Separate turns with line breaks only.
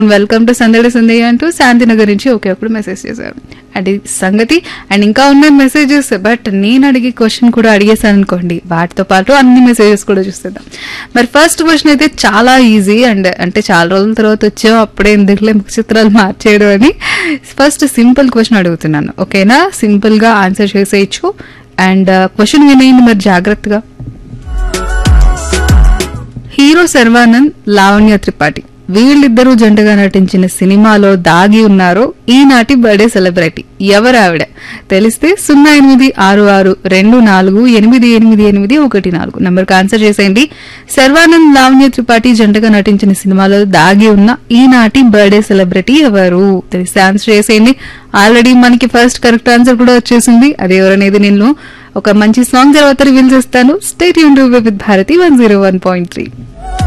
welcome to సందడి సందేహ అంటూ శాంతినగర్ నుంచి ఒకే ఒకడు మెసేజ్ చేశారు అది సంగతి అండ్ ఇంకా ఉన్నాయి మెసేజెస్ బట్ నేను అడిగే క్వశ్చన్ కూడా అడిగేశాను అనుకోండి వాటితో పాటు అన్ని మెసేజెస్ కూడా చూసేద్దాం మరి ఫస్ట్ క్వశ్చన్ అయితే చాలా ఈజీ అండ్ అంటే చాలా రోజుల తర్వాత వచ్చాం అప్పుడే ఎందుకులే ముఖ చిత్రాలు మార్చేయడం అని ఫస్ట్ సింపుల్ క్వశ్చన్ అడుగుతున్నాను ఓకేనా సింపుల్ గా ఆన్సర్ చేసేయచ్చు అండ్ క్వశ్చన్ వినేయండి మరి జాగ్రత్తగా హీరో శర్వానంద్ లావణ్య త్రిపాఠి వీళ్ళిద్దరూ జంటగా నటించిన సినిమాలో దాగి ఉన్నారు ఈనాటి బర్త్డే సెలబ్రిటీ ఎవరు ఆవిడ తెలిస్తే సున్నా ఎనిమిది ఆరు ఆరు రెండు నాలుగు ఎనిమిది ఎనిమిది ఎనిమిది ఒకటి నాలుగు నంబర్కి ఆన్సర్ చేసేయండి శర్వానంద్ లావణ్య త్రిపాఠి జంటగా నటించిన సినిమాలో దాగి ఉన్న ఈనాటి బర్త్డే సెలబ్రిటీ ఎవరు తెలిస్తే ఆన్సర్ చేసేయండి ఆల్రెడీ మనకి ఫస్ట్ కరెక్ట్ ఆన్సర్ కూడా వచ్చేసింది అది ఎవరనేది నేను ఒక మంచి సాంగ్ తర్వాత రివీల్ చేస్తాను స్టేట్ యూన్ with Bharathi one zero one point three